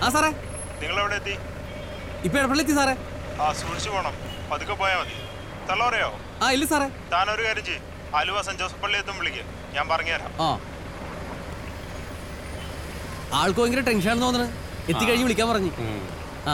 ആ സാറേ നിങ്ങൾ എവിടെ എത്തി ഇപ്പൊ എടപ്പള്ളി എത്തി സാറേ ആ സൂക്ഷിച്ചു പോണം പതുക്കെ പോയാൽ മതി തള്ള പറയായോ ആ ഇല്ല സാറേ താനൊരു കാര്യം ചെയ്യ് ആലുവ സെന്റ് ജോസഫ് പള്ളി എത്തും വിളിക്കുക ഞാൻ പറഞ്ഞുതരാം ആ ആൾക്ക് ഭയങ്കര ടെൻഷനാണെന്ന് തോന്നുന്നു എത്തിക്കഴിഞ്ഞ് വിളിക്കാൻ പറഞ്ഞു ആ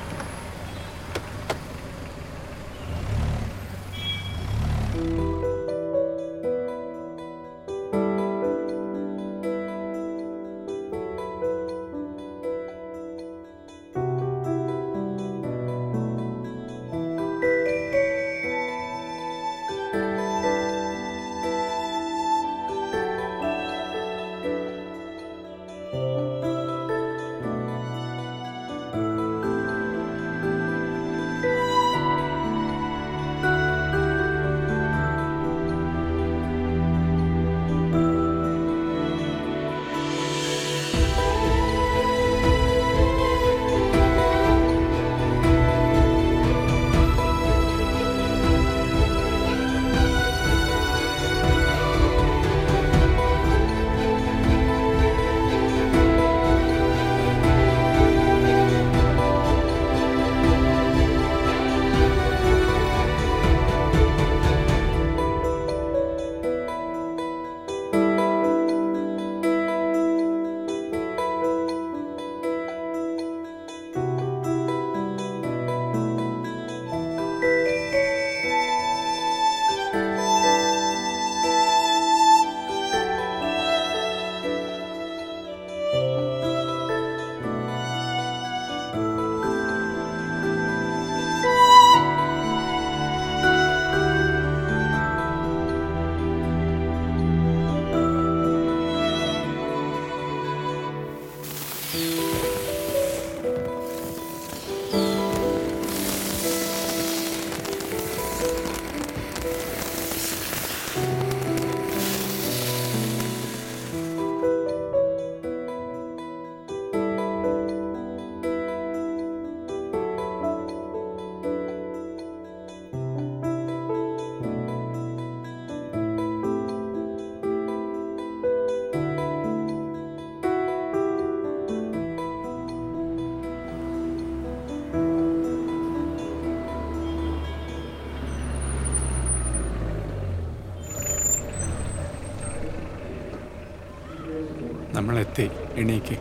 നമ്മളെത്തി എണീക്ക്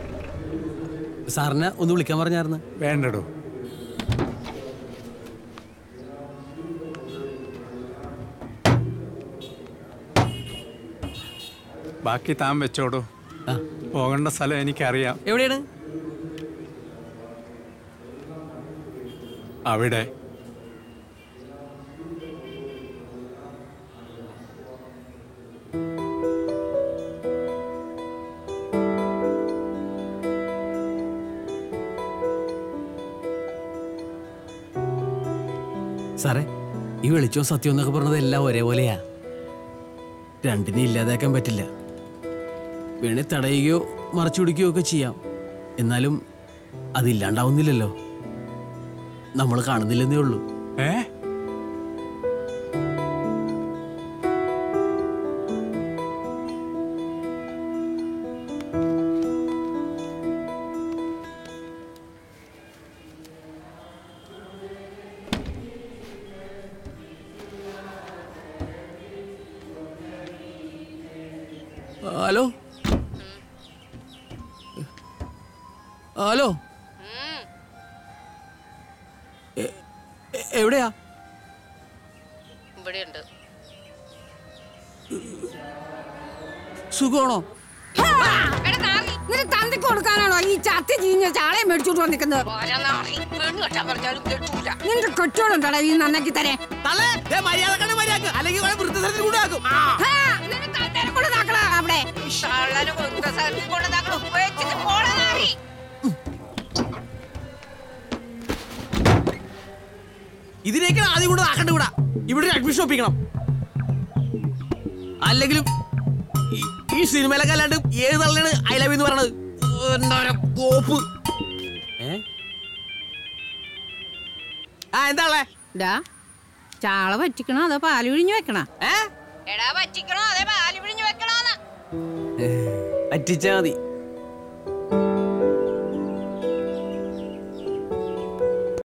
സാറിനെ ഒന്ന് വിളിക്കാൻ പറഞ്ഞായിരുന്നു വേണ്ടടോ ബാക്കി താൻ വെച്ചോടോ ആ പോകേണ്ട സ്ഥലം എനിക്കറിയാം എവിടെയാണ് അവിടെ സാറേ ഈ വെളിച്ചവും സത്യം എന്നൊക്കെ പറഞ്ഞത് എല്ലാം ഒരേപോലെയാ രണ്ടിനെ ഇല്ലാതാക്കാൻ പറ്റില്ല വേണേ തടയുകയോ മറച്ചു പിടിക്കുകയോ ഒക്കെ ചെയ്യാം എന്നാലും അതില്ലാണ്ടാവുന്നില്ലല്ലോ നമ്മൾ കാണുന്നില്ലെന്നേ ഉള്ളൂ ഏ ഹലോ ഹലോ എ- എ- എവിടെയാ ഇവിടെയുണ്ട് സുഖമാണോ നിന്റെ തന്തിക്ക് കൊടുക്കാനാണോ ഈ ചത്തി ചീഞ്ഞ ചാളയെ മേടിച്ചോണ്ട് വന്നിക്കുന്നത് പെണ്ണ് കെട്ടാൻ പറഞ്ഞാലും കേട്ടൂല നിന്റെ കെട്ടോളുണ്ടടാ ഈ നന്നാക്കി തരേ അല്ലെങ്കിൽ വൃദ്ധസരത്തിൽ കൂടാക്കും അവിടെ തള്ളനെ വൃദ്ധസദനത്തിൽ കൊണ്ട് താങ്കൾ ഉപയോഗിച്ചിട്ട് പോണ നാറി ഇതിനേക്കാൾ ആദ്യം കൊണ്ട് ആക്കണ്ട കൂടാ ഇവിടെ ഒരു അഡ്മിഷൻ ഒപ്പിക്കണം അല്ലെങ്കിലും ഈ- ഈ സിനിമയിലൊക്കെ അല്ലാണ്ട് ഏത് തള്ളയാണ് ഐ ലവ് എന്ന് പറയണത് എന്താ പറയാ കോപ്പ് ഏ ആ എന്താ ഉള്ളേ ഡാ ചാള പറ്റിക്കണോ അതോ പാല് പിഴിഞ്ഞു വെക്കണോ ഏ എടാ പറ്റിക്കണോ അതേ പാല് പിഴിഞ്ഞു വെക്കണോന്ന് പറ്റിച്ചാ മതി